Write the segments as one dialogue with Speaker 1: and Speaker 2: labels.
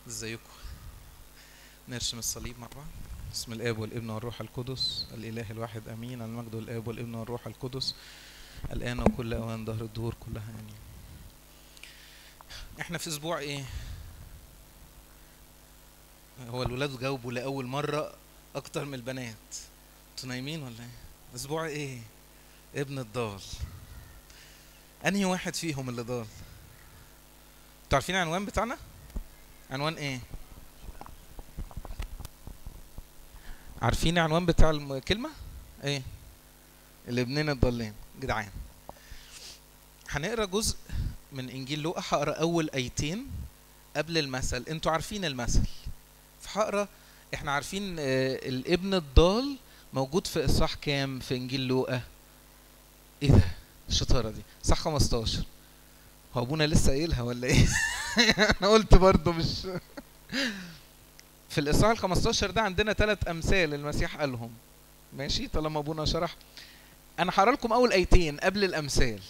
Speaker 1: ازيكم نرسم الصليب مع بعض بسم الاب والابن والروح القدس الاله الواحد امين المجد الاب والابن والروح القدس الان وكل اوان ظهر الدهور كلها امين احنا في اسبوع ايه هو الولاد جاوبوا لاول مره اكتر من البنات انتوا نايمين ولا ايه اسبوع ايه ابن الضال انهي واحد فيهم اللي ضال انتوا عارفين العنوان بتاعنا عنوان ايه عارفين العنوان بتاع الكلمة ايه الابنين الضالين جدعان هنقرا جزء من انجيل لوقا هقرا اول ايتين قبل المثل انتوا عارفين المثل فهقرا احنا عارفين آه الابن الضال موجود في اصحاح كام في انجيل لوقا ايه ده الشطاره دي صح 15 هو ابونا لسه قايلها ولا ايه انا قلت برضه مش في الاصحاح ال 15 ده عندنا ثلاث امثال المسيح قالهم ماشي طالما ابونا شرح انا هقرا لكم اول ايتين قبل الامثال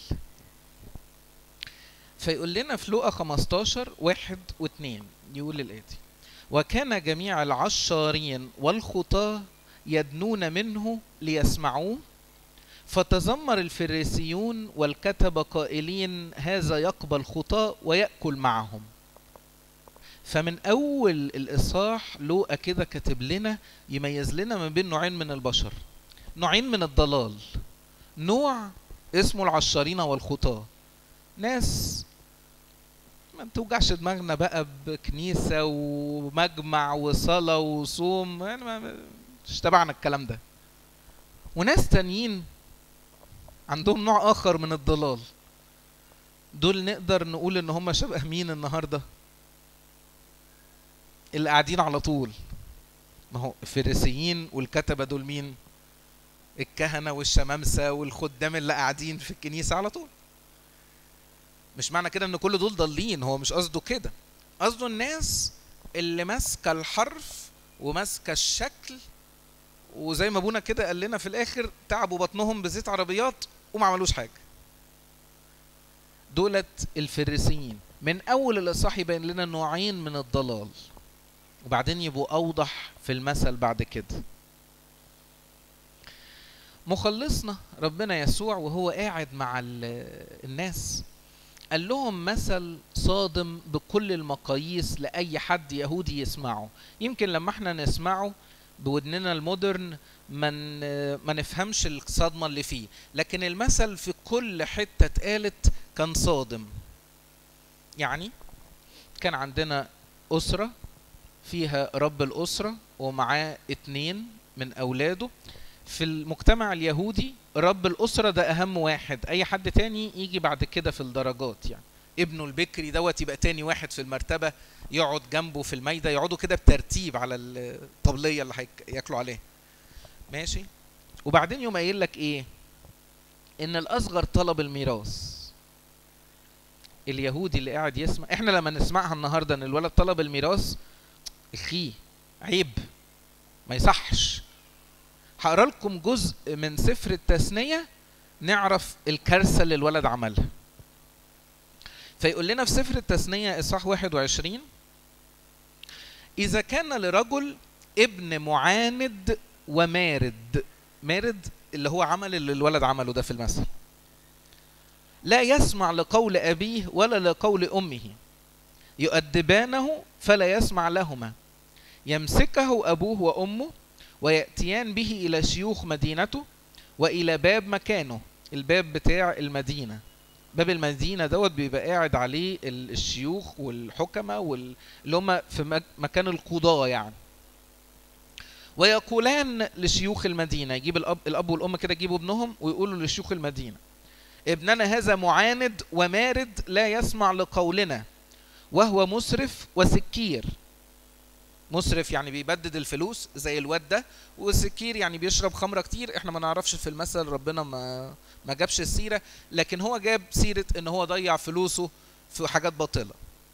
Speaker 1: فيقول لنا في لوقا 15 واحد واثنين يقول الاتي وكان جميع العشارين والخطاة يدنون منه ليسمعوه فتذمر الفريسيون والكتبة قائلين هذا يقبل خطاة ويأكل معهم فمن أول الإصحاح لوقا كده كاتب لنا يميز لنا ما بين نوعين من البشر نوعين من الضلال نوع اسمه العشارين والخطاة ناس ما توجعش دماغنا بقى بكنيسة ومجمع وصلاة وصوم يعني ما مش تبعنا الكلام ده وناس تانيين عندهم نوع اخر من الضلال دول نقدر نقول ان هم شبه مين النهارده اللي قاعدين على طول ما هو الفريسيين والكتبه دول مين الكهنه والشمامسه والخدام اللي قاعدين في الكنيسه على طول مش معنى كده ان كل دول ضالين هو مش قصده كده قصده الناس اللي ماسكه الحرف وماسكه الشكل وزي ما ابونا كده قال لنا في الاخر تعبوا بطنهم بزيت عربيات وما عملوش حاجه دولت الفريسيين من اول الاصحاح يبين لنا نوعين من الضلال وبعدين يبقوا اوضح في المثل بعد كده مخلصنا ربنا يسوع وهو قاعد مع الناس قال لهم مثل صادم بكل المقاييس لاي حد يهودي يسمعه يمكن لما احنا نسمعه بودننا المودرن ما ما نفهمش الصدمه اللي فيه لكن المثل في كل حته اتقالت كان صادم يعني كان عندنا اسره فيها رب الاسره ومعاه اتنين من اولاده في المجتمع اليهودي رب الاسره ده اهم واحد اي حد تاني يجي بعد كده في الدرجات يعني ابنه البكري دوت يبقى تاني واحد في المرتبه يقعد جنبه في المايده يقعدوا كده بترتيب على الطبليه اللي هياكلوا عليها ماشي وبعدين يوم قايل لك ايه ان الاصغر طلب الميراث اليهودي اللي قاعد يسمع احنا لما نسمعها النهارده ان الولد طلب الميراث اخي عيب ما يصحش هقرا لكم جزء من سفر التثنيه نعرف الكارثه اللي الولد عملها فيقول لنا في سفر التثنية إصحاح 21 إذا كان لرجل ابن معاند ومارد مارد اللي هو عمل اللي الولد عمله ده في المثل لا يسمع لقول أبيه ولا لقول أمه يؤدبانه فلا يسمع لهما يمسكه أبوه وأمه ويأتيان به إلى شيوخ مدينته وإلى باب مكانه الباب بتاع المدينة باب المدينه دوت بيبقى قاعد عليه الشيوخ والحكماء واللي هم في مكان القضاه يعني ويقولان لشيوخ المدينه يجيب الاب الاب والام كده يجيبوا ابنهم ويقولوا لشيوخ المدينه ابننا هذا معاند ومارد لا يسمع لقولنا وهو مسرف وسكير مسرف يعني بيبدد الفلوس زي الواد ده وسكير يعني بيشرب خمره كتير احنا ما نعرفش في المثل ربنا ما ما جابش السيره لكن هو جاب سيره ان هو ضيع فلوسه في حاجات باطله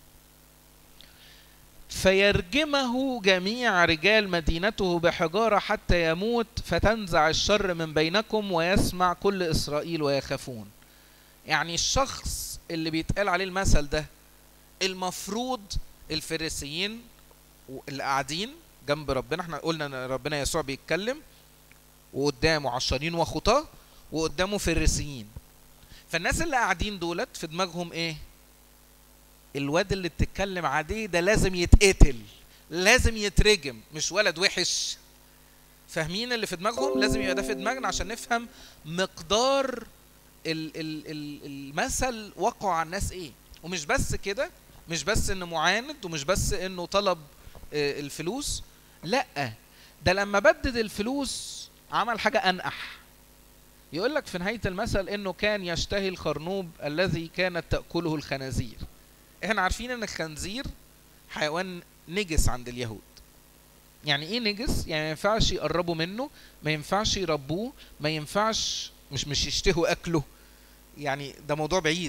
Speaker 1: فيرجمه جميع رجال مدينته بحجاره حتى يموت فتنزع الشر من بينكم ويسمع كل اسرائيل ويخافون يعني الشخص اللي بيتقال عليه المثل ده المفروض الفريسيين اللي قاعدين جنب ربنا احنا قلنا ان ربنا يسوع بيتكلم وقدامه عشرين وخطاه وقدامه فريسيين فالناس اللي قاعدين دولت في دماغهم ايه الواد اللي بتتكلم عليه ده لازم يتقتل لازم يترجم مش ولد وحش فاهمين اللي في دماغهم لازم يبقى ده في دماغنا عشان نفهم مقدار ال ال ال المثل وقعوا على الناس ايه ومش بس كده مش بس انه معاند ومش بس انه طلب آه، الفلوس لا ده لما بدد الفلوس عمل حاجه انقح يقول لك في نهايه المثل انه كان يشتهي الخرنوب الذي كانت تاكله الخنازير احنا عارفين ان الخنزير حيوان نجس عند اليهود يعني ايه نجس يعني ما ينفعش يقربوا منه ما ينفعش يربوه ما ينفعش مش مش يشتهوا اكله يعني ده موضوع بعيد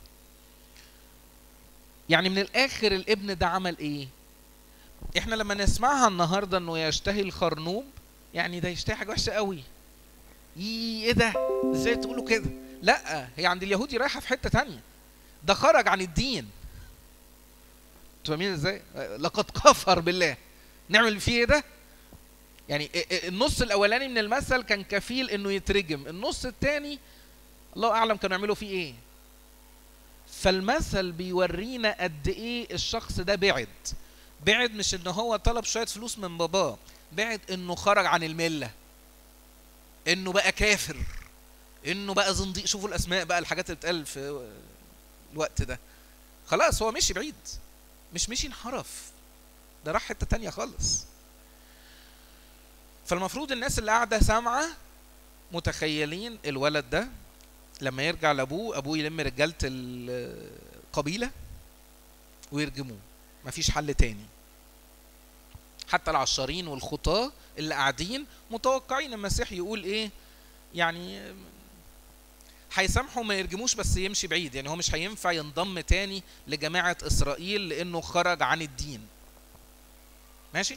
Speaker 1: يعني من الاخر الابن ده عمل ايه احنا لما نسمعها النهارده انه يشتهي الخرنوب يعني ده يشتهي حاجه وحشه قوي ايه ده ازاي تقولوا كده لا هي عند اليهودي رايحه في حته تانية ده خرج عن الدين انتوا فاهمين ازاي لقد كفر بالله نعمل فيه ايه ده يعني النص الاولاني من المثل كان كفيل انه يترجم النص الثاني الله اعلم كانوا يعملوا فيه ايه فالمثل بيورينا قد ايه الشخص ده بعد بعد مش ان هو طلب شويه فلوس من باباه بعد انه خرج عن المله انه بقى كافر انه بقى زنديق شوفوا الاسماء بقى الحاجات اللي بتقال في الوقت ده خلاص هو مشي بعيد مش مشي انحرف ده راح حته تانية خالص فالمفروض الناس اللي قاعده سامعه متخيلين الولد ده لما يرجع لابوه ابوه يلم رجاله القبيله ويرجموه مفيش حل تاني حتى العشارين والخطاة اللي قاعدين متوقعين المسيح يقول ايه يعني هيسامحوا ما يرجموش بس يمشي بعيد يعني هو مش هينفع ينضم تاني لجماعة إسرائيل لأنه خرج عن الدين ماشي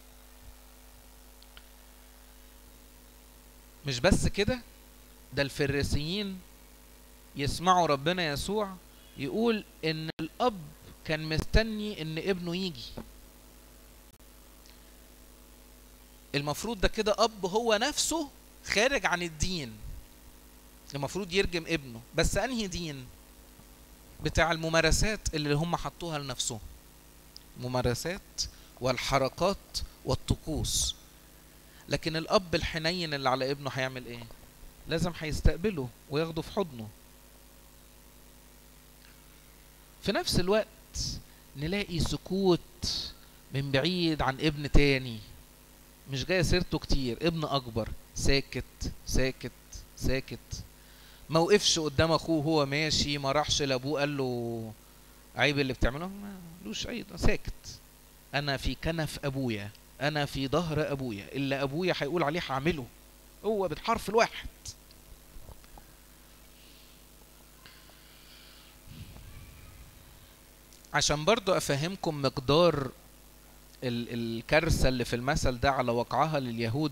Speaker 1: مش بس كده ده الفريسيين يسمعوا ربنا يسوع يقول ان الاب كان مستني ان ابنه يجي المفروض ده كده اب هو نفسه خارج عن الدين المفروض يرجم ابنه بس انهي دين بتاع الممارسات اللي هم حطوها لنفسهم ممارسات والحركات والطقوس لكن الاب الحنين اللي على ابنه هيعمل ايه لازم هيستقبله وياخده في حضنه في نفس الوقت نلاقي سكوت من بعيد عن ابن تاني مش جايه سيرته كتير ابن اكبر ساكت ساكت ساكت ما وقفش قدام اخوه وهو ماشي ما راحش لابوه قال له عيب اللي بتعمله ما لوش عيب ساكت انا في كنف ابويا انا في ظهر ابويا اللي ابويا هيقول عليه هعمله هو بالحرف الواحد عشان برضو افهمكم مقدار الكارثة اللي في المثل ده على وقعها لليهود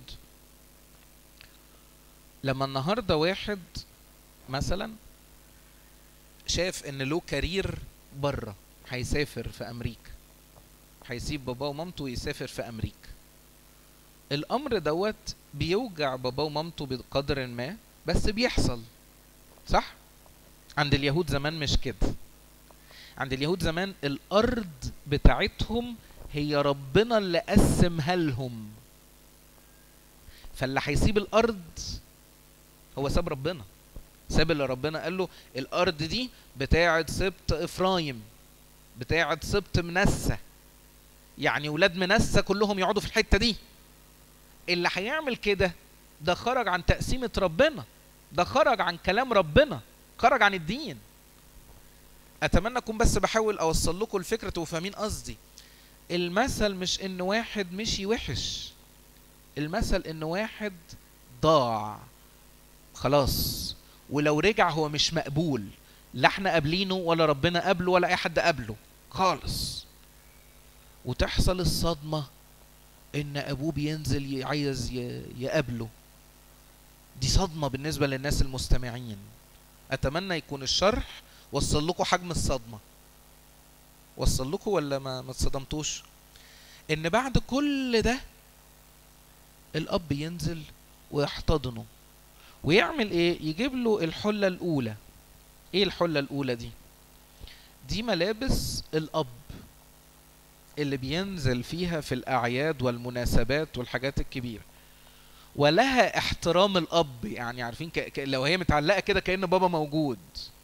Speaker 1: لما النهاردة واحد مثلا شاف ان له كارير بره هيسافر في امريكا هيسيب باباه ومامته ويسافر في امريكا الامر دوت بيوجع باباه ومامته بقدر ما بس بيحصل صح عند اليهود زمان مش كده عند اليهود زمان الارض بتاعتهم هي ربنا اللي قسمها لهم فاللي هيسيب الارض هو ساب ربنا ساب اللي ربنا قال له الارض دي بتاعه سبط افرايم بتاعه سبط منسى يعني ولاد منسى كلهم يقعدوا في الحته دي اللي هيعمل كده ده خرج عن تقسيمه ربنا ده خرج عن كلام ربنا خرج عن الدين اتمنى اكون بس بحاول اوصل لكم الفكره تبقوا فاهمين قصدي المثل مش ان واحد مشي وحش المثل ان واحد ضاع خلاص ولو رجع هو مش مقبول لا احنا قابلينه ولا ربنا قابله ولا اي حد قابله خالص وتحصل الصدمه ان ابوه بينزل عايز يقابله دي صدمه بالنسبه للناس المستمعين اتمنى يكون الشرح وصل لكم حجم الصدمه وصل لكم ولا ما ما اتصدمتوش ان بعد كل ده الاب ينزل ويحتضنه ويعمل ايه يجيب له الحله الاولى ايه الحله الاولى دي دي ملابس الاب اللي بينزل فيها في الاعياد والمناسبات والحاجات الكبيره ولها احترام الاب يعني عارفين ك... ك... لو هي متعلقه كده كان بابا موجود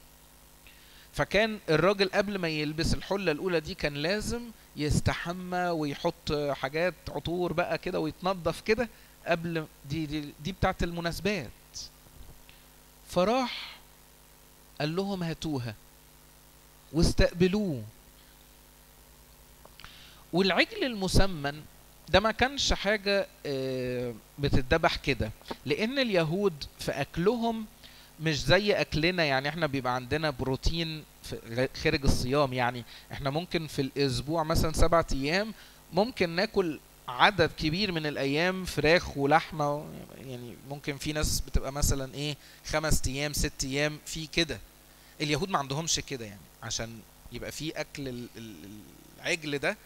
Speaker 1: فكان الراجل قبل ما يلبس الحله الاولى دي كان لازم يستحمى ويحط حاجات عطور بقى كده ويتنضف كده قبل دي دي, دي بتاعت المناسبات فراح قال لهم هاتوها واستقبلوه والعجل المسمن ده ما كانش حاجة بتتذبح كده لأن اليهود في أكلهم مش زي أكلنا يعني احنا بيبقى عندنا بروتين في خارج الصيام يعني احنا ممكن في الأسبوع مثلا سبعة أيام ممكن ناكل عدد كبير من الأيام فراخ ولحمة يعني ممكن في ناس بتبقى مثلا إيه خمس أيام ست أيام في كده اليهود ما عندهمش كده يعني عشان يبقى في أكل العجل ده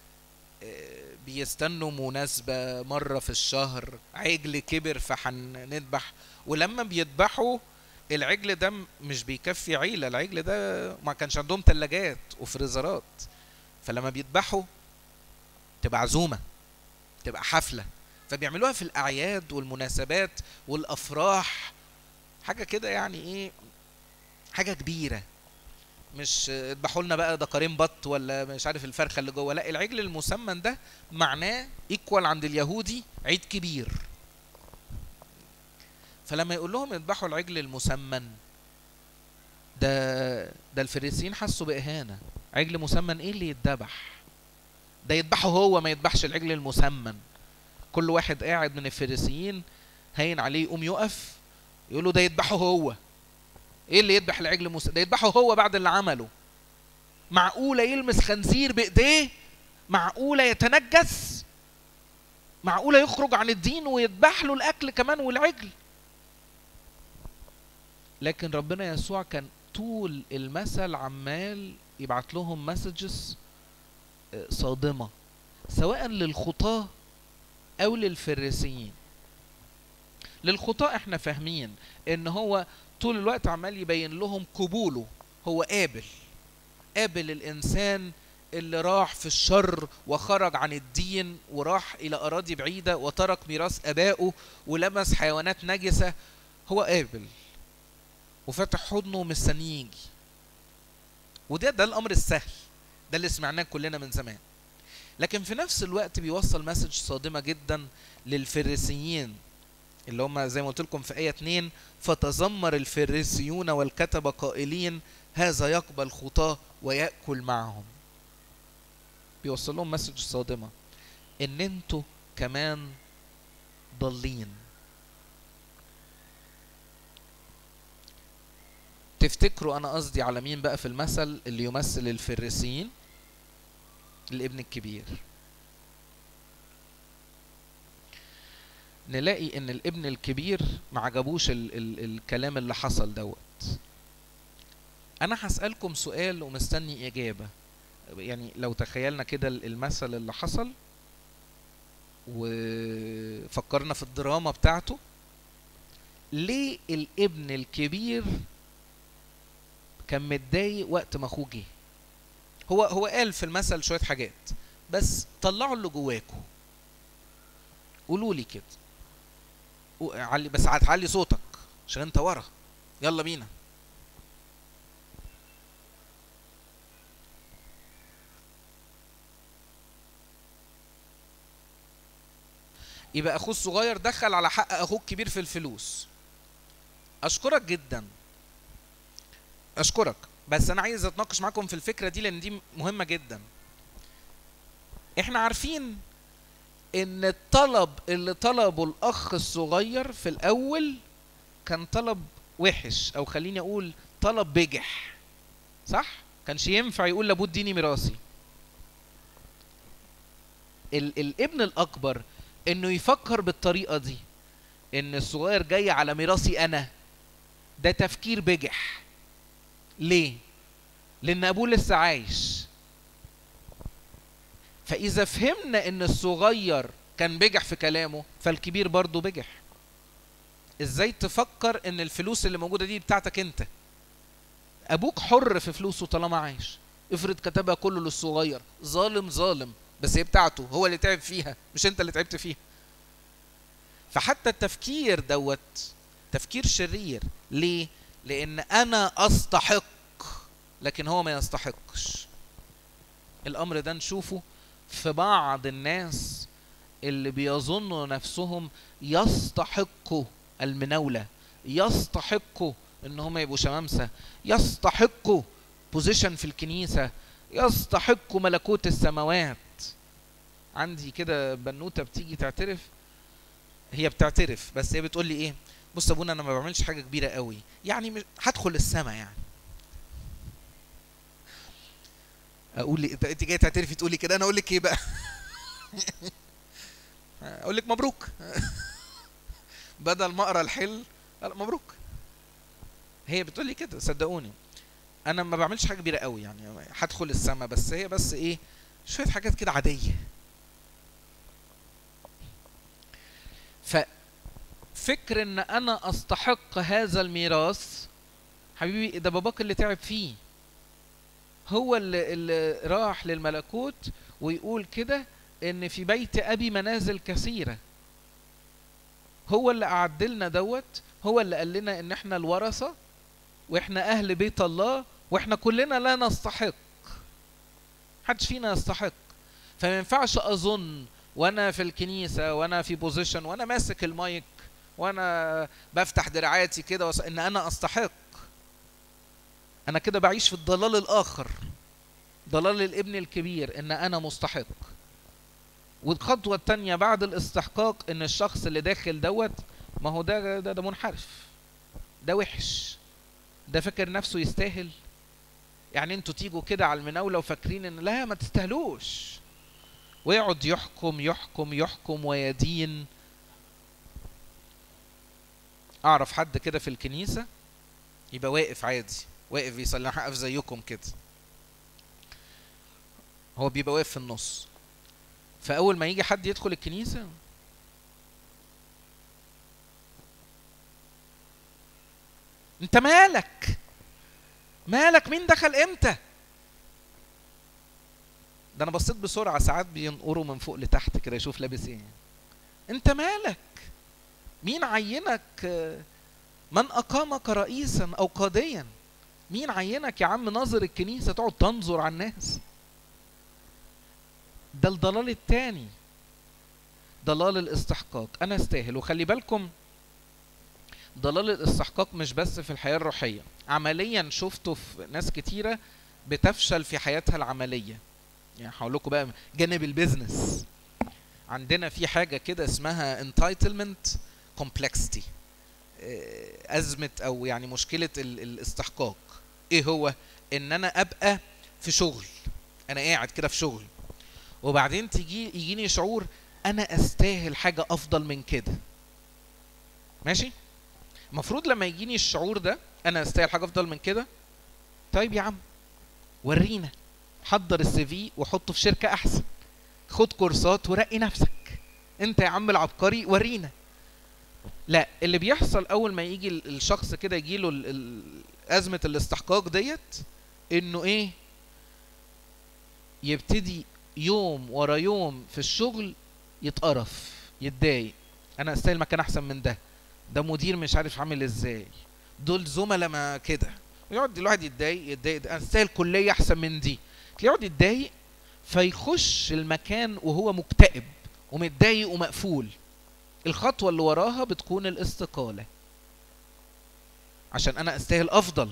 Speaker 1: بيستنوا مناسبة مرة في الشهر عجل كبر فهنذبح ولما بيذبحوا العجل ده مش بيكفي عيلة العجل ده ما كانش عندهم تلاجات وفريزرات فلما بيذبحوا تبقى عزومة تبقى حفلة فبيعملوها في الأعياد والمناسبات والأفراح حاجة كده يعني إيه حاجة كبيرة مش اذبحوا لنا بقى دكارين بط ولا مش عارف الفرخه اللي جوه لا العجل المسمن ده معناه ايكوال عند اليهودي عيد كبير فلما يقول لهم اذبحوا العجل المسمن ده ده الفريسيين حسوا باهانه عجل مسمن ايه اللي يتذبح ده يذبحه هو ما يذبحش العجل المسمن كل واحد قاعد من الفريسيين هين عليه يقوم يقف يقول له ده يذبحه هو ايه اللي يذبح العجل موسى ده يذبحه هو بعد اللي عمله معقولة يلمس خنزير بإيديه معقولة يتنجس معقولة يخرج عن الدين ويذبح له الأكل كمان والعجل لكن ربنا يسوع كان طول المثل عمال يبعت لهم مسجز صادمة سواء للخطاة أو للفريسيين للخطاة احنا فاهمين ان هو طول الوقت عمال يبين لهم قبوله هو قابل قابل الانسان اللي راح في الشر وخرج عن الدين وراح الى اراضي بعيده وترك ميراث ابائه ولمس حيوانات نجسه هو قابل وفتح حضنه ومستنيه يجي وده ده الامر السهل ده اللي سمعناه كلنا من زمان لكن في نفس الوقت بيوصل مسج صادمه جدا للفريسيين اللي هم زي ما قلت لكم في آية 2 فتذمر الفريسيون والكتبة قائلين هذا يقبل خطاه ويأكل معهم بيوصل لهم مسج صادمة ان انتوا كمان ضالين تفتكروا انا قصدي على مين بقى في المثل اللي يمثل الفريسيين الابن الكبير نلاقي ان الابن الكبير ما عجبوش ال ال الكلام اللي حصل دوت انا هسألكم سؤال ومستني اجابة يعني لو تخيلنا كده المثل اللي حصل وفكرنا في الدراما بتاعته ليه الابن الكبير كان متضايق وقت ما اخوه جه هو هو قال في المثل شويه حاجات بس طلعوا اللي جواكوا قولوا لي كده علي بس هتعلي صوتك عشان انت ورا يلا بينا يبقى اخوه الصغير دخل على حق اخوه الكبير في الفلوس اشكرك جدا اشكرك بس انا عايز اتناقش معاكم في الفكره دي لان دي مهمه جدا احنا عارفين ان الطلب اللي طلبه الاخ الصغير في الاول كان طلب وحش او خليني اقول طلب بجح صح كانش ينفع يقول لابوه اديني ميراثي ال الابن الاكبر انه يفكر بالطريقه دي ان الصغير جاي على ميراثي انا ده تفكير بجح ليه لان ابوه لسه عايش فاذا فهمنا ان الصغير كان بجح في كلامه فالكبير برضه بجح ازاي تفكر ان الفلوس اللي موجوده دي بتاعتك انت ابوك حر في فلوسه طالما عايش افرض كتبها كله للصغير ظالم ظالم بس هي بتاعته هو اللي تعب فيها مش انت اللي تعبت فيها فحتى التفكير دوت تفكير شرير ليه لان انا استحق لكن هو ما يستحقش الامر ده نشوفه في بعض الناس اللي بيظنوا نفسهم يستحقوا المناولة يستحقوا ان هم يبقوا شمامسة يستحقوا بوزيشن في الكنيسة يستحقوا ملكوت السماوات عندي كده بنوتة بتيجي تعترف هي بتعترف بس هي بتقول لي ايه بص يا ابونا انا ما بعملش حاجه كبيره قوي يعني مش هدخل السما يعني اقول لي انت جاي تعترفي تقولي كده انا اقول لك ايه بقى اقول لك مبروك بدل ما اقرا الحل مبروك هي بتقول لي كده صدقوني انا ما بعملش حاجه كبيره قوي يعني هدخل السما بس هي بس ايه شويه حاجات كده عاديه ففكر ان انا استحق هذا الميراث حبيبي ده باباك اللي تعب فيه هو اللي, اللي راح للملكوت ويقول كده ان في بيت ابي منازل كثيره هو اللي اعد لنا دوت هو اللي قال لنا ان احنا الورثه واحنا اهل بيت الله واحنا كلنا لا نستحق محدش فينا يستحق فما ينفعش اظن وانا في الكنيسه وانا في بوزيشن وانا ماسك المايك وانا بفتح دراعاتي كده وص... ان انا استحق انا كده بعيش في الضلال الاخر ضلال الابن الكبير ان انا مستحق والخطوه الثانيه بعد الاستحقاق ان الشخص اللي داخل دوت ما هو ده ده, ده منحرف ده وحش ده فاكر نفسه يستاهل يعني انتوا تيجوا كده على المناوله وفاكرين ان لا ما تستاهلوش ويقعد يحكم يحكم يحكم ويدين اعرف حد كده في الكنيسه يبقى واقف عادي واقف يصلي هقف زيكم كده هو بيبقى واقف في النص فاول ما يجي حد يدخل الكنيسه انت مالك مالك مين دخل امتى ده انا بصيت بسرعه ساعات بينقروا من فوق لتحت كده يشوف لابس ايه انت مالك مين عينك من اقامك رئيسا او قاضيا مين عينك يا عم ناظر الكنيسه تقعد تنظر على الناس ده الضلال التاني ضلال الاستحقاق انا استاهل وخلي بالكم ضلال الاستحقاق مش بس في الحياه الروحيه عمليا شفته في ناس كتيره بتفشل في حياتها العمليه يعني هقول لكم بقى جانب البيزنس عندنا في حاجه كده اسمها entitlement complexity ازمه او يعني مشكله الاستحقاق ايه هو ان انا ابقى في شغل انا قاعد كده في شغل وبعدين تيجي يجيني شعور انا استاهل حاجه افضل من كده ماشي المفروض لما يجيني الشعور ده انا استاهل حاجه افضل من كده طيب يا عم ورينا حضر السي في وحطه في شركه احسن خد كورسات ورقي نفسك انت يا عم العبقري ورينا لا اللي بيحصل اول ما يجي الشخص كده يجي له ازمه الاستحقاق ديت انه ايه يبتدي يوم ورا يوم في الشغل يتقرف يتضايق انا استاهل مكان احسن من ده ده مدير مش عارف عامل ازاي دول زملاء ما كده ويقعد الواحد يتضايق يتضايق انا استاهل كليه احسن من دي يقعد يتضايق فيخش المكان وهو مكتئب ومتضايق ومقفول الخطوة اللي وراها بتكون الاستقالة عشان أنا أستاهل أفضل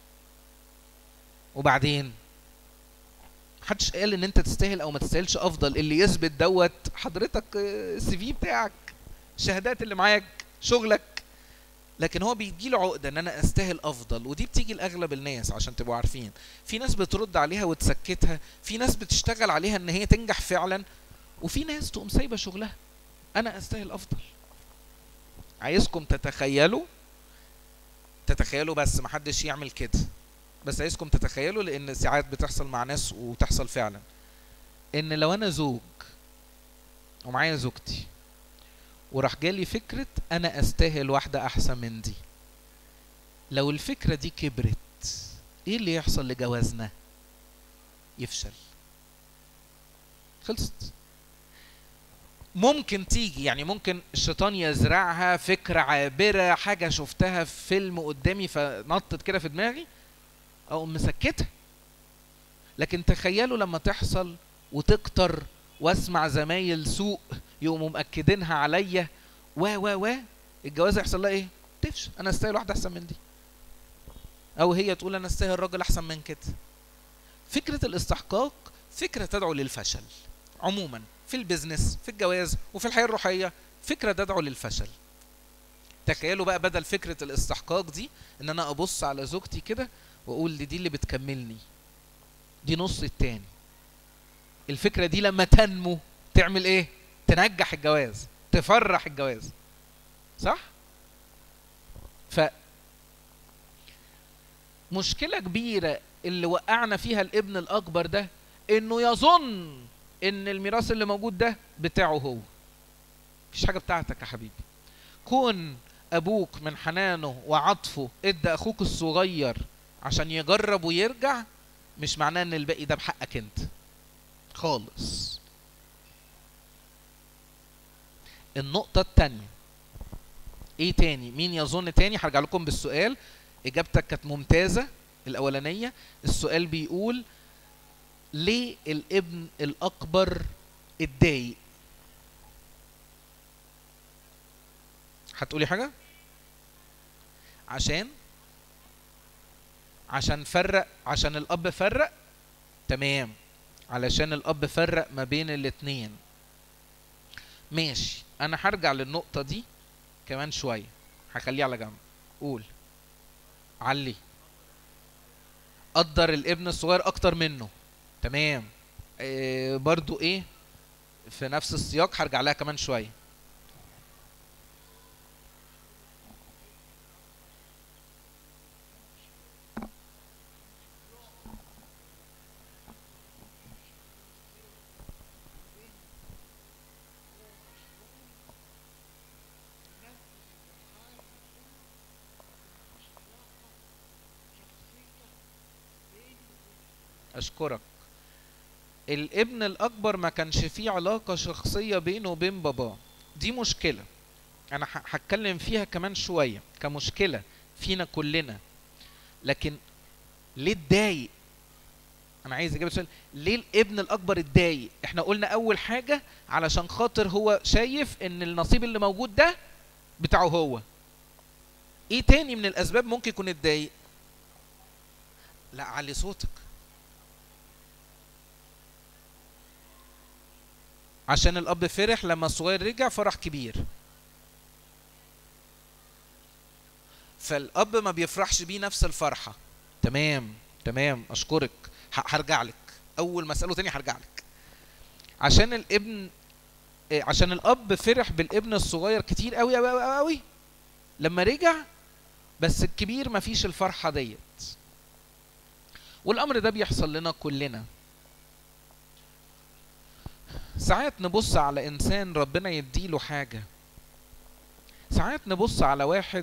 Speaker 1: وبعدين محدش قال إن أنت تستاهل أو ما تستاهلش أفضل اللي يثبت دوت حضرتك السي في بتاعك الشهادات اللي معاك شغلك لكن هو بيجي له عقده ان انا استاهل افضل ودي بتيجي لاغلب الناس عشان تبقوا عارفين في ناس بترد عليها وتسكتها في ناس بتشتغل عليها ان هي تنجح فعلا وفي ناس تقوم سايبه شغلها انا استاهل افضل عايزكم تتخيلوا تتخيلوا بس محدش يعمل كده بس عايزكم تتخيلوا لان ساعات بتحصل مع ناس وتحصل فعلا ان لو انا زوج ومعايا زوجتي وراح جالي فكرة انا استاهل واحدة احسن من دي لو الفكرة دي كبرت ايه اللي يحصل لجوازنا يفشل خلصت ممكن تيجي يعني ممكن الشيطان يزرعها فكرة عابرة حاجة شفتها في فيلم قدامي فنطت كده في دماغي او مسكتها لكن تخيلوا لما تحصل وتكتر واسمع زمايل سوء يقوموا مأكدينها عليا و و و الجواز هيحصل لها ايه؟ تفشل انا استاهل واحده احسن من دي او هي تقول انا استاهل راجل احسن من كده فكره الاستحقاق فكره تدعو للفشل عموما في البيزنس في الجواز وفي الحياه الروحيه فكره تدعو للفشل تخيلوا بقى بدل فكره الاستحقاق دي ان انا ابص على زوجتي كده واقول دي, دي اللي بتكملني دي نص التاني الفكره دي لما تنمو تعمل ايه تنجح الجواز تفرح الجواز صح ف مشكله كبيره اللي وقعنا فيها الابن الاكبر ده انه يظن ان الميراث اللي موجود ده بتاعه هو مفيش حاجه بتاعتك يا حبيبي كون ابوك من حنانه وعطفه ادى اخوك الصغير عشان يجرب ويرجع مش معناه ان الباقي ده بحقك انت خالص النقطة التانية ايه تاني مين يظن تاني هرجع لكم بالسؤال اجابتك كانت ممتازة الاولانية السؤال بيقول ليه الابن الاكبر اتضايق هتقولي حاجة عشان عشان فرق عشان الاب فرق تمام علشان الاب فرق ما بين الاتنين ماشي انا هرجع للنقطة دي كمان شوية هخليه على جنب قول علي قدر الابن الصغير اكتر منه تمام إيه برضو ايه في نفس السياق هرجع لها كمان شوية اشكرك الابن الاكبر ما كانش فيه علاقة شخصية بينه وبين باباه دي مشكلة انا هتكلم فيها كمان شوية كمشكلة فينا كلنا لكن ليه اتضايق انا عايز اجيب سؤال ليه الابن الاكبر اتضايق احنا قلنا اول حاجة علشان خاطر هو شايف ان النصيب اللي موجود ده بتاعه هو ايه تاني من الاسباب ممكن يكون اتضايق لا علي صوتك عشان الاب فرح لما الصغير رجع فرح كبير فالاب ما بيفرحش بيه نفس الفرحه تمام تمام اشكرك هرجع لك اول ما اساله تاني هرجع لك عشان الابن عشان الاب فرح بالابن الصغير كتير قوي قوي قوي قوي لما رجع بس الكبير ما فيش الفرحه ديت والامر ده بيحصل لنا كلنا ساعات نبص على انسان ربنا يديله حاجة ساعات نبص على واحد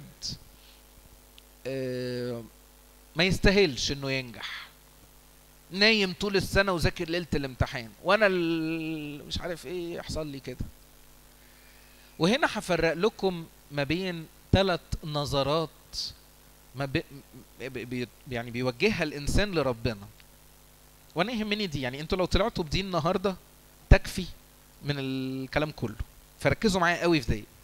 Speaker 1: ما يستاهلش انه ينجح نايم طول السنة وذاكر ليلة الامتحان وانا مش عارف ايه يحصل لي كده وهنا هفرق لكم ما بين ثلاث نظرات ما بي بي يعني بيوجهها الانسان لربنا وانا يهمني دي يعني انتوا لو طلعتوا بدي النهارده تكفي من الكلام كله فركزوا معايا قوي في ديت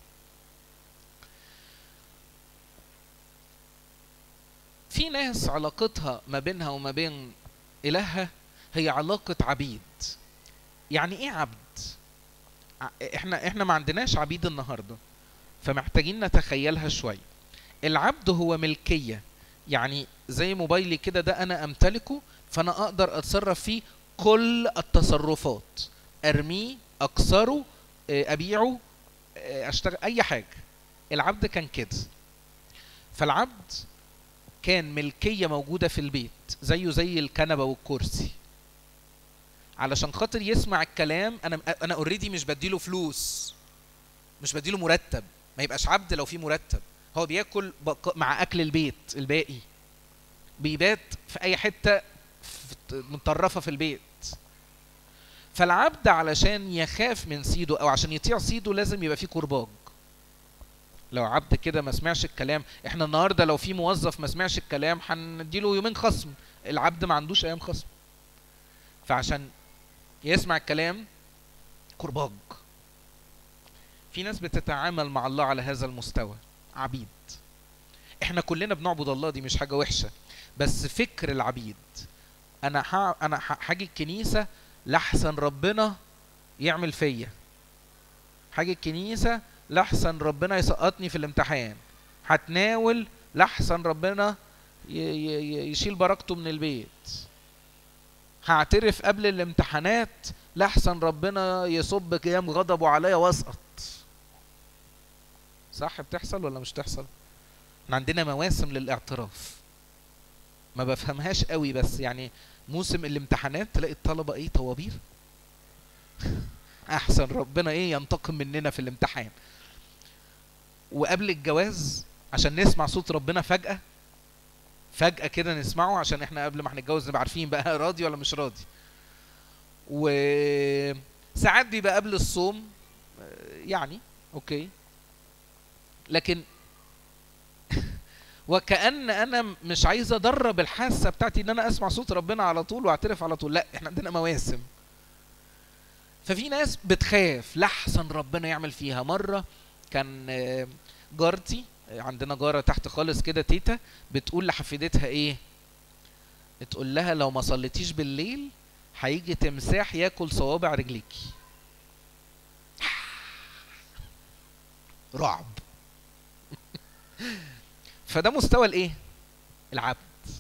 Speaker 1: في ناس علاقتها ما بينها وما بين إلهها هي علاقة عبيد يعني ايه عبد احنا احنا ما عندناش عبيد النهارده فمحتاجين نتخيلها شويه العبد هو ملكيه يعني زي موبايلي كده ده انا امتلكه فانا اقدر اتصرف فيه كل التصرفات ارميه اكسره ابيعه اشتغل اي حاجه العبد كان كده فالعبد كان ملكيه موجوده في البيت زيه زي الكنبه والكرسي علشان خاطر يسمع الكلام انا انا اوريدي مش بديله فلوس مش بديله مرتب ما يبقاش عبد لو في مرتب هو بياكل بق- مع اكل البيت الباقي بيبات في اي حته في- متطرفه في البيت فالعبد علشان يخاف من سيده او عشان يطيع سيده لازم يبقى فيه كرباج لو عبد كده ما سمعش الكلام احنا النهارده لو في موظف ما سمعش الكلام هنديله يومين خصم العبد ما عندوش ايام خصم فعشان يسمع الكلام كرباج في ناس بتتعامل مع الله على هذا المستوى عبيد احنا كلنا بنعبد الله دي مش حاجه وحشه بس فكر العبيد انا ح... انا ح- هاجي الكنيسه لحسن ربنا يعمل فيا حاجه الكنيسه لحسن ربنا يسقطني في الامتحان هتناول لحسن ربنا ي... ي... ي- يشيل بركته من البيت هعترف قبل الامتحانات لحسن ربنا يصب قيام غضبه عليا واسقط صح بتحصل ولا مش تحصل احنا عندنا مواسم للاعتراف ما بفهمهاش قوي بس يعني موسم الامتحانات تلاقي الطلبة ايه طوابير احسن ربنا ايه ينتقم مننا في الامتحان وقبل الجواز عشان نسمع صوت ربنا فجأة فجأة كده نسمعه عشان احنا قبل ما هنتجوز نبقى عارفين بقى راضي ولا مش راضي وساعات بيبقى قبل الصوم آه، يعني اوكي لكن وكأن انا مش عايز ادرب الحاسه بتاعتي ان انا اسمع صوت ربنا على طول واعترف على طول لا احنا عندنا مواسم ففي ناس بتخاف لحسن ربنا يعمل فيها مره كان آه، جارتي آه، عندنا جاره تحت خالص كده تيتا بتقول لحفيدتها ايه تقول لها لو ما صليتيش بالليل هيجي تمساح ياكل صوابع رجليكي رعب فده مستوى الايه العبد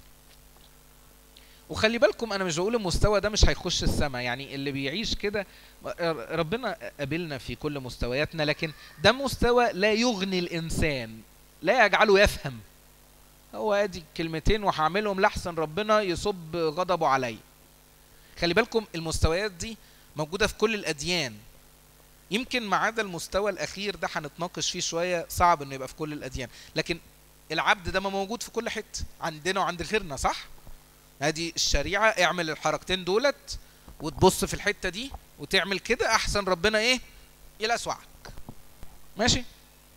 Speaker 1: وخلي بالكم انا مش بقول المستوى ده مش هيخش السماء يعني اللي بيعيش كده ربنا قابلنا في كل مستوياتنا لكن ده مستوى لا يغني الانسان لا يجعله يفهم هو ادي كلمتين وهعملهم لحسن ربنا يصب غضبه عليا خلي بالكم المستويات دي موجوده في كل الاديان يمكن ما عدا المستوى الاخير ده هنتناقش فيه شويه صعب انه يبقى في كل الاديان لكن العبد ده ما موجود في كل حته عندنا وعند غيرنا صح ادي الشريعه اعمل الحركتين دولت وتبص في الحته دي وتعمل كده احسن ربنا ايه يلسوعك ماشي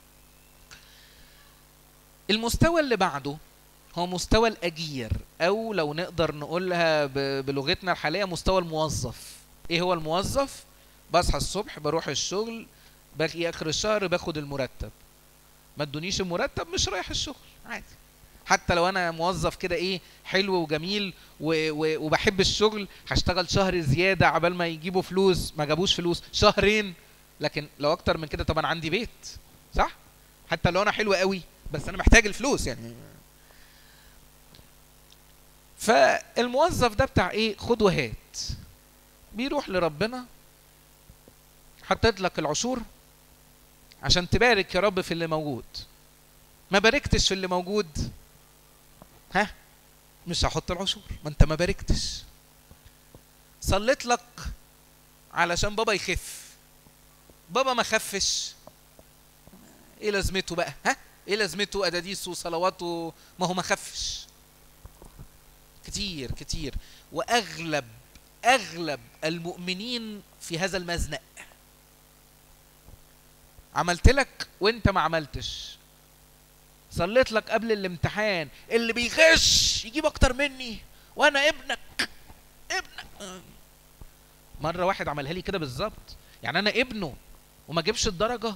Speaker 1: المستوى اللي بعده هو مستوى الاجير او لو نقدر نقولها ب- بلغتنا الحاليه مستوى الموظف ايه هو الموظف بصحى الصبح بروح الشغل باجي اخر الشهر باخد المرتب ما ادونيش المرتب مش رايح الشغل عادي حتى لو انا موظف كده ايه حلو وجميل و و وبحب الشغل هشتغل شهر زياده عبال ما يجيبوا فلوس ما جابوش فلوس شهرين لكن لو اكتر من كده طبعا عندي بيت صح حتى لو انا حلو قوي بس انا محتاج الفلوس يعني فالموظف ده بتاع ايه خد وهات بيروح لربنا حطيت لك العشور عشان تبارك يا رب في اللي موجود ما باركتش في اللي موجود ها مش هحط العشور ما انت ما باركتش صليت لك علشان بابا يخف بابا ما خفش ايه لازمته بقى ها ايه لازمته اداديس وصلواته ما هو ما خفش كتير كتير واغلب اغلب المؤمنين في هذا المزنق عملت لك وانت ما عملتش صليت لك قبل الامتحان اللي بيغش يجيب اكتر مني وانا ابنك ابنك مره واحد عملها لي كده بالظبط يعني انا ابنه وما جابش الدرجه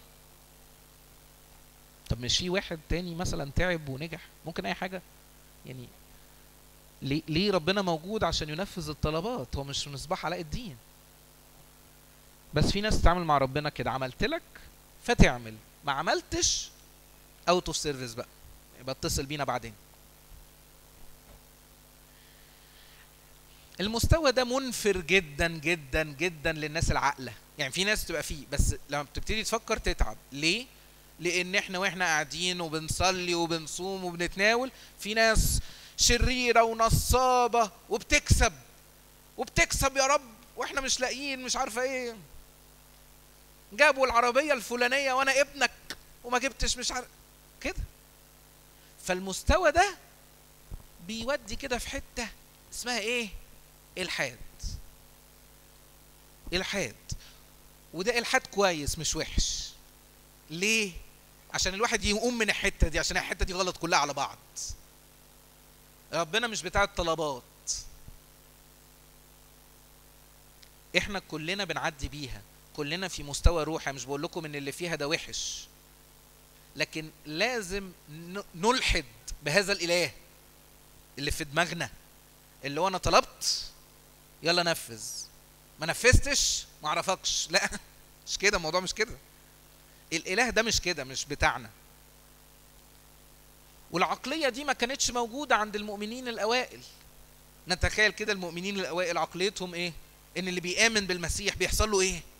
Speaker 1: طب مش في واحد تاني مثلا تعب ونجح ممكن اي حاجه يعني ليه ليه ربنا موجود عشان ينفذ الطلبات هو مش مصباح علاء الدين بس في ناس تتعامل مع ربنا كده عملت لك فتعمل ما عملتش اوت اوف سيرفيس بقى يبقى اتصل بينا بعدين المستوى ده منفر جدا جدا جدا للناس العاقله يعني في ناس تبقى فيه بس لما بتبتدي تفكر تتعب ليه لان احنا واحنا قاعدين وبنصلي وبنصوم وبنتناول في ناس شريره ونصابه وبتكسب وبتكسب يا رب واحنا مش لاقيين مش عارفه ايه جابوا العربيه الفلانيه وانا ابنك وما جبتش مش عارف كده فالمستوى ده بيودي كده في حته اسمها ايه الحاد الحاد وده الحاد كويس مش وحش ليه عشان الواحد يقوم من الحته دي عشان الحته دي غلط كلها على بعض ربنا مش بتاع الطلبات احنا كلنا بنعدي بيها كلنا في مستوى روحي مش بقول لكم ان اللي فيها ده وحش لكن لازم نلحد بهذا الاله اللي في دماغنا اللي هو انا طلبت يلا نفذ ما نفذتش ما اعرفكش لا مش كده الموضوع مش كده الاله ده مش كده مش بتاعنا والعقليه دي ما كانتش موجوده عند المؤمنين الاوائل نتخيل كده المؤمنين الاوائل عقليتهم ايه ان اللي بيامن بالمسيح بيحصل له ايه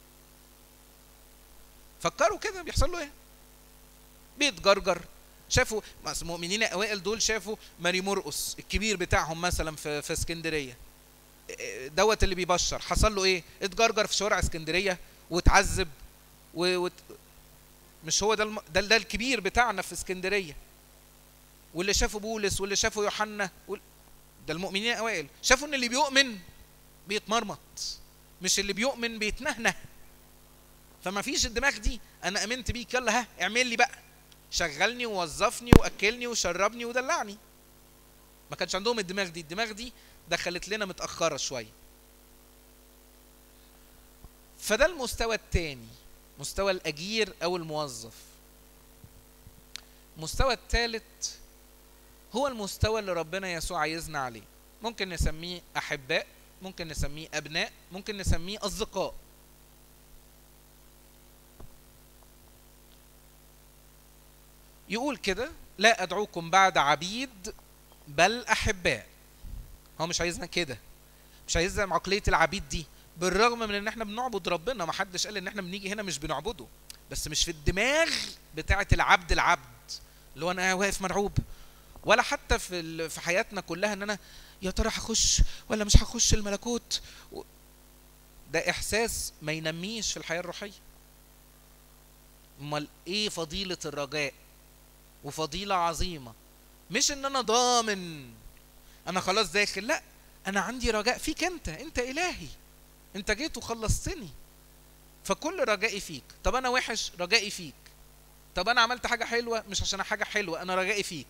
Speaker 1: فكروا كده بيحصل له ايه بيتجرجر شافوا المؤمنين الاوائل دول شافوا ماري مرقس الكبير بتاعهم مثلا في في اسكندريه دوت اللي بيبشر حصل له ايه اتجرجر في شوارع اسكندريه واتعذب و... وت... مش هو ده الم... ده, ده الكبير بتاعنا في اسكندريه واللي شافوا بولس واللي شافوا يوحنا وال... ده المؤمنين الاوائل شافوا ان اللي بيؤمن بيتمرمط مش اللي بيؤمن بيتنهنه فما فيش الدماغ دي انا امنت بيك يلا ها اعمل لي بقى شغلني ووظفني واكلني وشربني ودلعني ما كانش عندهم الدماغ دي الدماغ دي دخلت لنا متاخره شويه فده المستوى الثاني مستوى الاجير او الموظف المستوى الثالث هو المستوى اللي ربنا يسوع عايزنا عليه ممكن نسميه احباء ممكن نسميه ابناء ممكن نسميه اصدقاء يقول كده لا ادعوكم بعد عبيد بل احباء هو مش عايزنا كده مش عايزنا عقليه العبيد دي بالرغم من ان احنا بنعبد ربنا ما حدش قال ان احنا بنيجي هنا مش بنعبده بس مش في الدماغ بتاعه العبد العبد اللي هو انا واقف مرعوب ولا حتى في في حياتنا كلها ان انا يا ترى هخش ولا مش هخش الملكوت ده احساس ما ينميش في الحياه الروحيه امال ايه فضيله الرجاء وفضيله عظيمه مش ان انا ضامن انا خلاص داخل لا انا عندي رجاء فيك انت انت الهي انت جيت وخلصتني فكل رجائي فيك طب انا وحش رجائي فيك طب انا عملت حاجه حلوه مش عشان حاجه حلوه انا رجائي فيك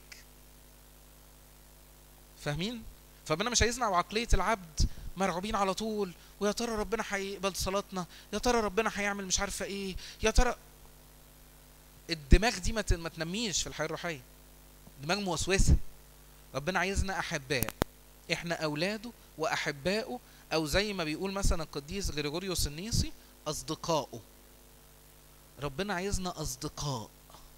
Speaker 1: فاهمين فربنا مش عايزنا بعقليه العبد مرعوبين على طول ويا ترى ربنا هيقبل صلاتنا يا ترى ربنا هيعمل مش عارفه ايه يا ترى الدماغ دي ما تنميش في الحياه الروحيه دماغ موسوسه ربنا عايزنا احباء احنا اولاده واحبائه او زي ما بيقول مثلا القديس غريغوريوس النيسي اصدقائه ربنا عايزنا اصدقاء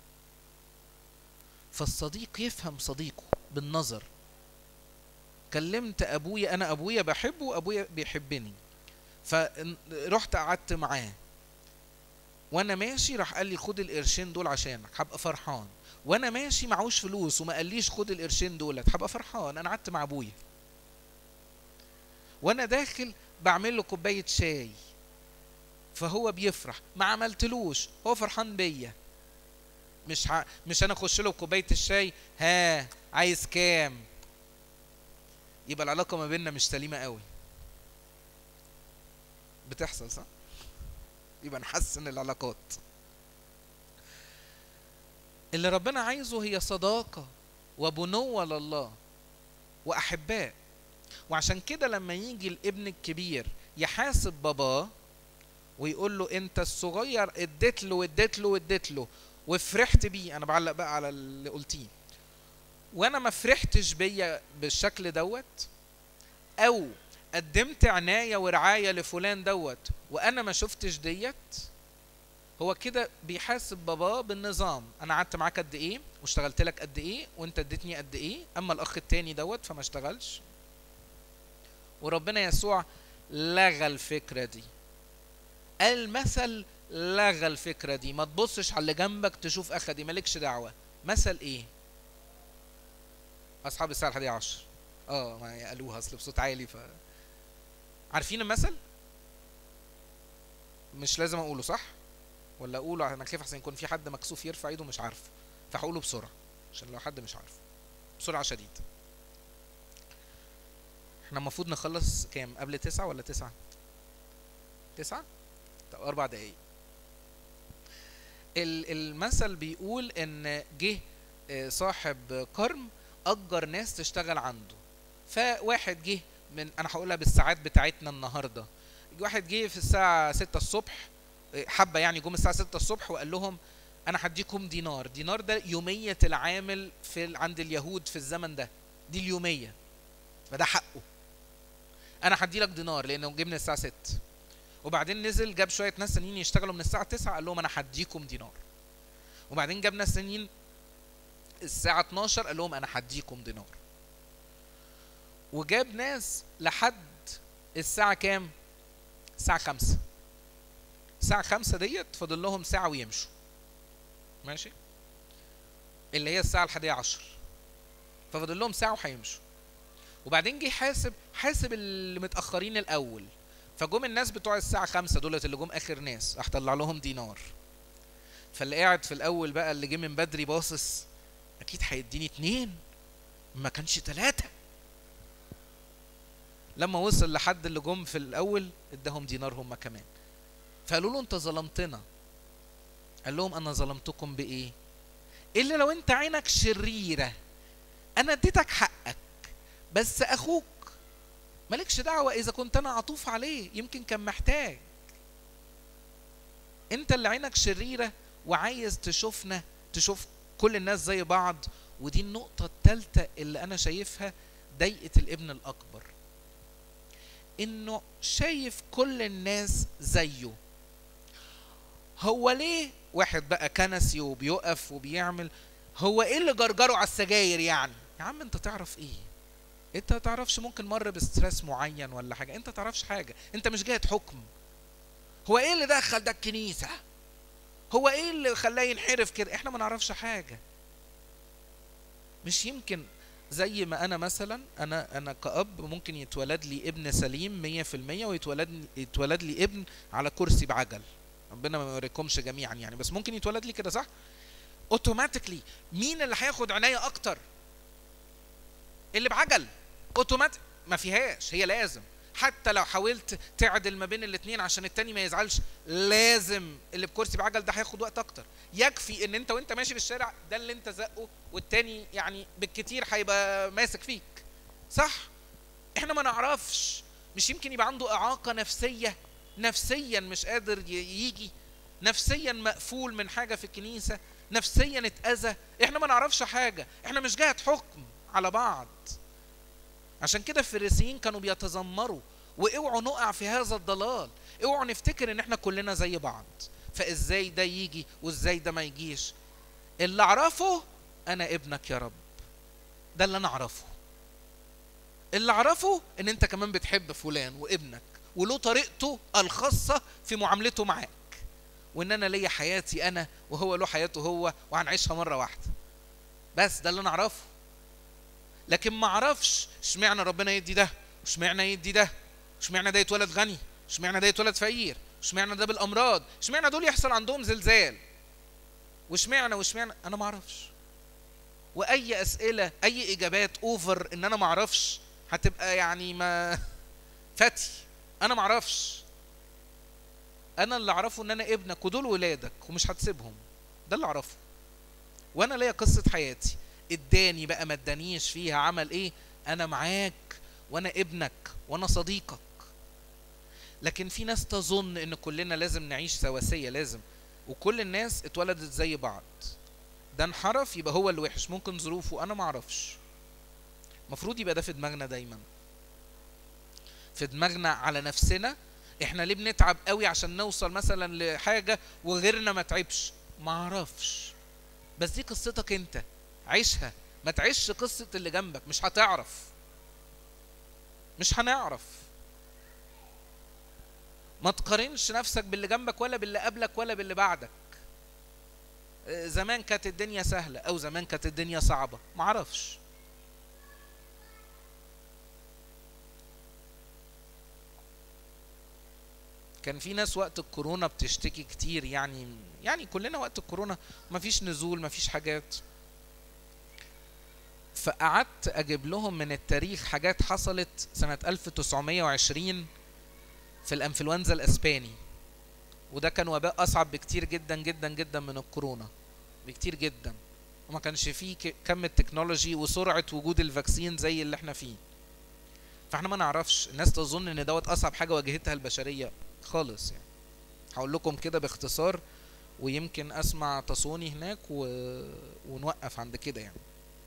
Speaker 1: فالصديق يفهم صديقه بالنظر كلمت ابويا انا ابويا بحبه وابويا بيحبني فرحت قعدت معاه وانا ماشي راح قال لي خد القرشين دول عشانك هبقى فرحان وانا ماشي معوش فلوس وما قاليش خد القرشين دولت هبقى فرحان انا قعدت مع ابويا وانا داخل بعمل له كوبايه شاي فهو بيفرح ما عملتلوش هو فرحان بيا مش ع... مش انا اخش له بكوبايه الشاي ها عايز كام يبقى العلاقه ما بيننا مش سليمه قوي بتحصل صح يبقى نحسن العلاقات اللي ربنا عايزه هي صداقه وبنوه لله واحباء وعشان كده لما يجي الابن الكبير يحاسب باباه ويقول له انت الصغير اديت له واديت له واديت له وفرحت بيه انا بعلق بقى على اللي قلتيه وانا ما فرحتش بيا بالشكل دوت او قدمت عنايه ورعايه لفلان دوت وانا ما شفتش ديت هو كده بيحاسب باباه بالنظام انا قعدت معاك قد ايه واشتغلت لك قد ايه وانت اديتني قد ايه اما الاخ التاني دوت فما اشتغلش وربنا يسوع لغى الفكره دي المثل لغى الفكره دي ما تبصش على اللي جنبك تشوف اخدي مالكش دعوه مثل ايه اصحاب الساعه الحادية عشر اه ما قالوها اصل بصوت عالي ف عارفين المثل مش لازم اقوله صح ولا اقوله انا خايف احسن يكون في حد مكسوف يرفع ايده مش عارفه فهقوله بسرعه عشان لو حد مش عارفه بسرعه شديد احنا المفروض نخلص كام قبل تسعة ولا تسعة تسعة طب اربع دقايق ال- المثل بيقول ان جه آه، صاحب كرم اجر ناس تشتغل عنده فواحد جه من انا هقولها بالساعات بتاعتنا النهارده واحد جه في الساعه 6 الصبح آه، حبه يعني جم الساعه 6 الصبح وقال لهم انا هديكم دينار دينار ده يوميه العامل في ال- عند اليهود في الزمن ده دي اليوميه فده حقه انا هدي لك دينار لانه جه من الساعه 6 وبعدين نزل جاب شويه ناس تانيين يشتغلوا من الساعه 9 قال لهم انا هديكم دينار وبعدين جاب ناس تانيين الساعه 12 قال لهم انا هديكم دينار وجاب ناس لحد الساعه كام الساعه 5 الساعه 5 ديت فاضل لهم ساعه ويمشوا ماشي اللي هي الساعه الحادية عشر ففاضل لهم ساعه وهيمشوا وبعدين جه حاسب حاسب اللي متاخرين الاول فجم الناس بتوع الساعه خمسة دولت اللي جم اخر ناس راح طلع لهم دينار فاللي قاعد في الاول بقى اللي جه من بدري باصص اكيد هيديني اتنين ما كانش تلاتة لما وصل لحد اللي جم في الاول اداهم دينار هم كمان فقالوا له انت ظلمتنا قال لهم انا ظلمتكم بايه الا لو انت عينك شريره انا اديتك حقك بس اخوك مالكش دعوة إذا كنت أنا عطوف عليه يمكن كان محتاج أنت اللي عينك شريرة وعايز تشوفنا تشوف كل الناس زي بعض ودي النقطة التالتة اللي أنا شايفها ضيقة الابن الأكبر إنه شايف كل الناس زيه هو ليه واحد بقى كنسي وبيقف وبيعمل هو ايه اللي جرجره على السجاير يعني يا عم انت تعرف ايه انت ما تعرفش ممكن مر بستريس معين ولا حاجه انت ما تعرفش حاجه انت مش جاي حكم هو ايه اللي دخل ده الكنيسه هو ايه اللي خلاه ينحرف كده احنا ما نعرفش حاجه مش يمكن زي ما انا مثلا انا انا كأب ممكن يتولد لي ابن سليم 100% ويتولد يتولد لي ابن على كرسي بعجل ربنا ما يوريكمش جميعا يعني بس ممكن يتولد لي كده صح اوتوماتيكلي مين اللي هياخد عناية اكتر اللي بعجل اوتوماتيك ما فيهاش هي لازم حتى لو حاولت تعدل ما بين الاثنين عشان التاني ما يزعلش لازم اللي بكرسي بعجل ده هياخد وقت اكتر يكفي ان انت وانت ماشي في الشارع ده اللي انت زقه والتاني يعني بالكتير هيبقى ماسك فيك صح احنا ما نعرفش مش يمكن يبقى عنده اعاقه نفسيه نفسيا مش قادر ي- يجي نفسيا مقفول من حاجه في الكنيسه نفسيا اتاذى احنا ما نعرفش حاجه احنا مش جهه حكم على بعض عشان كده الفريسيين كانوا بيتذمروا واوعوا نقع في هذا الضلال اوعوا نفتكر ان احنا كلنا زي بعض فازاي ده يجي وازاي ده ما يجيش اللي اعرفه انا ابنك يا رب ده اللي انا اعرفه اللي اعرفه ان انت كمان بتحب فلان وابنك وله طريقته الخاصة في معاملته معاك وان انا ليا حياتي انا وهو له حياته هو وهنعيشها مرة واحدة بس ده اللي انا اعرفه لكن ما اعرفش اشمعنى ربنا يدي ده اشمعنى يدي ده اشمعنى ده يتولد غني اشمعنى ده يتولد فقير اشمعنى ده بالامراض اشمعنى دول يحصل عندهم زلزال واشمعنى واشمعنى انا ما اعرفش واي اسئله اي اجابات اوفر ان انا ما اعرفش هتبقى يعني ما فتي انا ما اعرفش انا اللي اعرفه ان انا ابنك ودول ولادك ومش هتسيبهم ده اللي اعرفه وانا ليا قصه حياتي اداني بقى ما ادانيش فيها عمل ايه انا معاك وانا ابنك وانا صديقك لكن في ناس تظن ان كلنا لازم نعيش سواسية لازم وكل الناس اتولدت زي بعض ده انحرف يبقى هو اللي وحش ممكن ظروفه انا ما اعرفش المفروض يبقى ده في دماغنا دايما في دماغنا على نفسنا احنا ليه بنتعب قوي عشان نوصل مثلا لحاجة وغيرنا ما تعبش ما اعرفش بس دي قصتك انت عيشها ما تعيش قصة اللي جنبك مش هتعرف مش هنعرف ما تقارنش نفسك باللي جنبك ولا باللي قبلك ولا باللي بعدك آه، زمان كانت الدنيا سهلة أو زمان كانت الدنيا صعبة معرفش كان في ناس وقت الكورونا بتشتكي كتير يعني يعني كلنا وقت الكورونا مفيش نزول مفيش حاجات فقعدت اجيب لهم من التاريخ حاجات حصلت سنة 1920 في الانفلونزا الاسباني وده كان وباء اصعب بكتير جدا جدا جدا من الكورونا بكتير جدا وما كانش فيه كم التكنولوجي وسرعة وجود الفاكسين زي اللي احنا فيه فاحنا ما نعرفش الناس تظن ان دوت اصعب حاجة واجهتها البشرية خالص يعني هقول لكم كده باختصار ويمكن اسمع تصوني هناك و... ونوقف عند كده يعني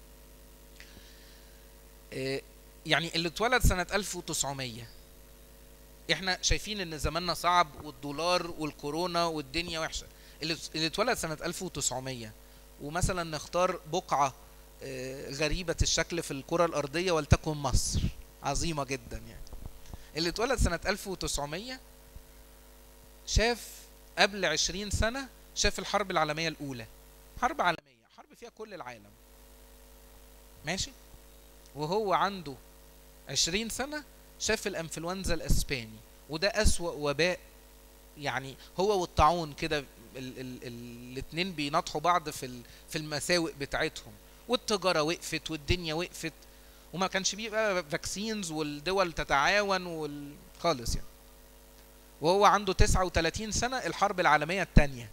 Speaker 1: إيه يعني اللي اتولد سنة 1900 احنا شايفين ان زماننا صعب والدولار والكورونا والدنيا وحشة اللي اللي اتولد سنة 1900 ومثلا نختار بقعة غريبة الشكل في الكرة الأرضية ولتكن مصر عظيمة جدا يعني اللي اتولد سنة 1900 شاف قبل 20 سنة شاف الحرب العالمية الأولى حرب عالمية حرب فيها كل العالم ماشي وهو عنده 20 سنة شاف الانفلونزا الاسباني وده اسوأ وباء يعني هو والطاعون كده الاثنين بيناطحوا بعض في في المساوئ بتاعتهم والتجاره وقفت والدنيا وقفت وما كانش بيبقى فاكسينز والدول تتعاون وال... خالص يعني وهو عنده 39 سنة الحرب العالمية الثانية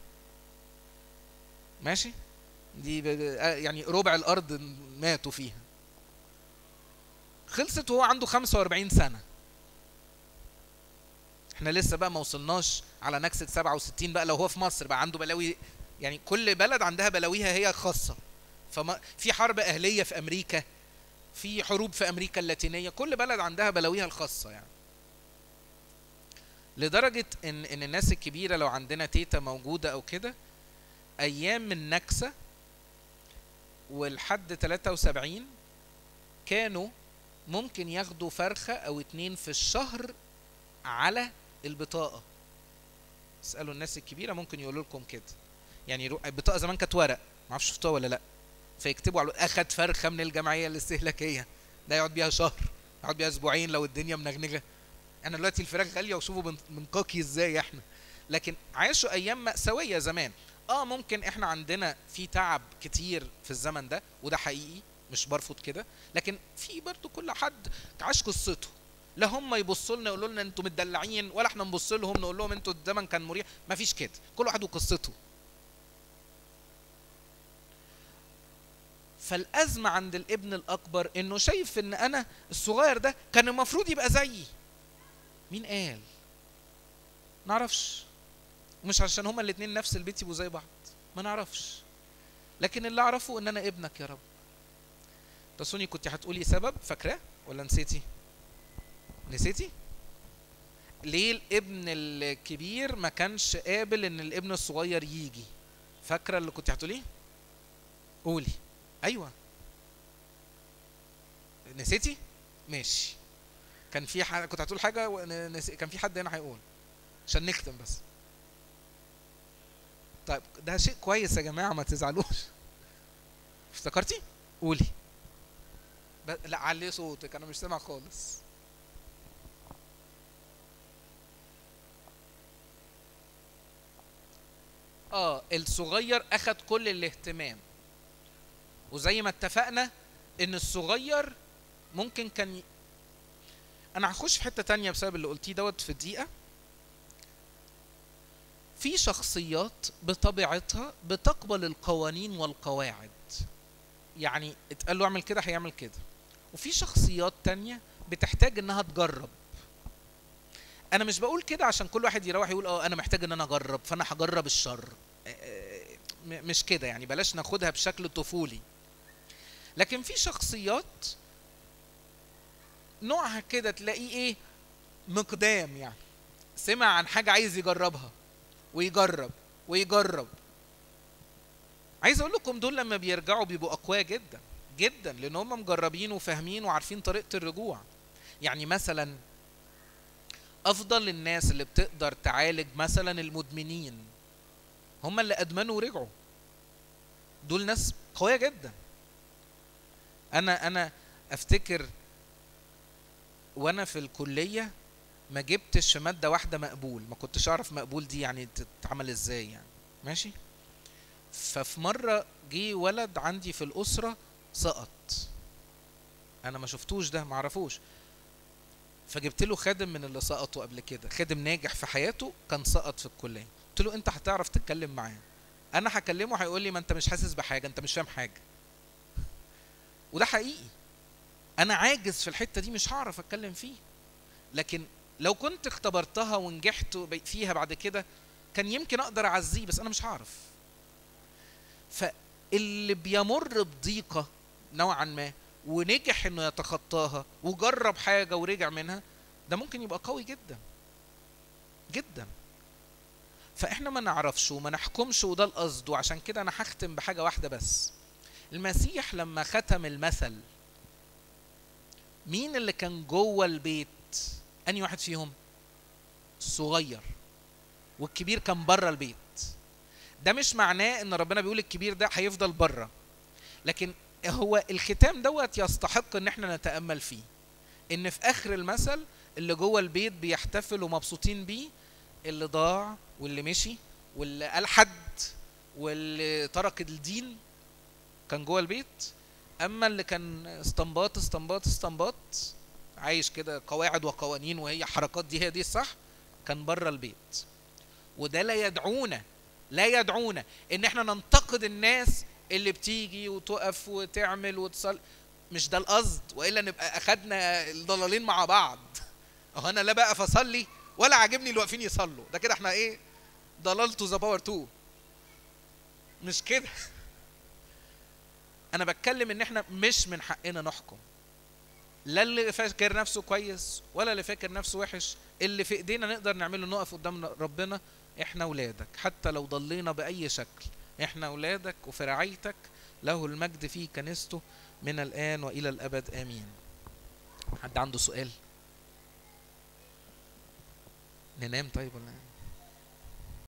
Speaker 1: ماشي دي يعني ربع الأرض ماتوا فيها خلصت وهو عنده 45 سنة احنا لسه بقى ما وصلناش على نكسة 67 بقى لو هو في مصر بقى عنده بلاوي يعني كل بلد عندها بلاويها هي خاصة فما في حرب أهلية في أمريكا في حروب في أمريكا اللاتينية كل بلد عندها بلاويها الخاصة يعني لدرجة إن إن الناس الكبيرة لو عندنا تيتا موجودة أو كده أيام النكسة والحد 73 كانوا ممكن ياخدوا فرخة أو اتنين في الشهر على البطاقة اسألوا الناس الكبيرة ممكن يقولوا لكم كده يعني البطاقة زمان كانت ورق معرفش شفتوها ولا لأ فيكتبوا على أخد فرخة من الجمعية الاستهلاكية ده يقعد بيها شهر يقعد بيها أسبوعين لو الدنيا منغنغة أنا دلوقتي الفراخ غالية وشوفوا بنقاكي إزاي إحنا لكن عاشوا أيام مأساوية زمان اه ممكن احنا عندنا في تعب كتير في الزمن ده وده حقيقي مش برفض كده لكن في برضو كل حد عاش قصته لا هم يبصوا لنا يقولوا لنا انتوا متدلعين ولا احنا نبص لهم نقول لهم انتوا الزمن كان مريح مفيش كده كل واحد وقصته فالأزمة عند الابن الأكبر إنه شايف إن أنا الصغير ده كان المفروض يبقى زيي. مين قال؟ نعرفش. مش عشان هما الاتنين نفس البيت يبقوا زي بعض. ما نعرفش. لكن اللي أعرفه إن أنا ابنك يا رب. تصوني كنت هتقولي سبب فاكراه ولا نسيتي؟ نسيتي؟ ليه الابن الكبير ما كانش قابل ان الابن الصغير يجي؟ فاكره اللي كنت هتقوليه؟ قولي. ايوه نسيتي ماشي كان في حاجه كنت هتقول حاجه ونسي... كان في حد هنا هيقول عشان نختم بس طيب ده شيء كويس يا جماعه ما تزعلوش افتكرتي قولي ب... لا علي صوتك انا مش سامع خالص اه الصغير اخد كل الاهتمام وزي ما اتفقنا ان الصغير ممكن كان ي... انا هخش في حته تانية بسبب اللي قلتيه دوت في دقيقه في شخصيات بطبيعتها بتقبل القوانين والقواعد يعني اتقال له اعمل كده هيعمل كده وفي شخصيات تانية بتحتاج انها تجرب انا مش بقول كده عشان كل واحد يروح يقول اه انا محتاج ان انا اجرب فانا هجرب الشر مش كده يعني بلاش ناخدها بشكل طفولي لكن في شخصيات نوعها كده تلاقيه ايه مقدام يعني سمع عن حاجة عايز يجربها ويجرب ويجرب عايز اقول لكم دول لما بيرجعوا بيبقوا اقوياء جدا جدا لان هم مجربين وفاهمين وعارفين طريقة الرجوع يعني مثلا افضل الناس اللي بتقدر تعالج مثلا المدمنين هم اللي ادمنوا ورجعوا دول ناس قويه جدا انا انا افتكر وانا في الكليه ما جبتش في ماده واحده مقبول ما كنتش اعرف مقبول دي يعني تتعمل ازاي يعني ماشي ففي مره جه ولد عندي في الاسره سقط انا ما شفتوش ده ما اعرفوش فجبت له خادم من اللي سقطوا قبل كده خادم ناجح في حياته كان سقط في الكليه قلت له انت هتعرف تتكلم معاه انا هكلمه هيقول لي ما انت مش حاسس بحاجه انت مش فاهم حاجه وده حقيقي انا عاجز في الحته دي مش هعرف اتكلم فيه لكن لو كنت اختبرتها ونجحت فيها بعد كده كان يمكن اقدر اعزيه بس انا مش هعرف فاللي بيمر بضيقه نوعا ما ونجح انه يتخطاها وجرب حاجه ورجع منها ده ممكن يبقى قوي جدا جدا فاحنا ما نعرفش وما نحكمش وده القصد وعشان كده انا هختم بحاجه واحده بس المسيح لما ختم المثل مين اللي كان جوه البيت انهي واحد فيهم الصغير والكبير كان بره البيت ده مش معناه ان ربنا بيقول الكبير ده هيفضل بره لكن هو الختام دوت يستحق ان احنا نتامل فيه ان في اخر المثل اللي جوه البيت بيحتفلوا ومبسوطين بيه اللي ضاع واللي مشي واللي الحد واللي ترك الدين كان جوه البيت اما اللي كان استنباط استنباط استنباط عايش كده قواعد وقوانين وهي حركات دي هي دي الصح كان بره البيت وده لا يدعونا لا يدعونا ان احنا ننتقد الناس اللي بتيجي وتقف وتعمل وتصل مش ده القصد والا نبقى اخدنا الضلالين مع بعض اهو انا لا بقى فصلي ولا عاجبني اللي واقفين يصلوا ده كده احنا ايه ضلال تو ذا باور 2 مش كده انا بتكلم ان احنا مش من حقنا نحكم لا اللي فاكر نفسه كويس ولا اللي فاكر نفسه وحش اللي في ايدينا نقدر نعمله نقف قدام ربنا احنا اولادك حتى لو ضلينا باي شكل احنا اولادك وفي رعايتك له المجد في كنيسته من الان والى الابد امين حد عنده سؤال ننام طيب ولا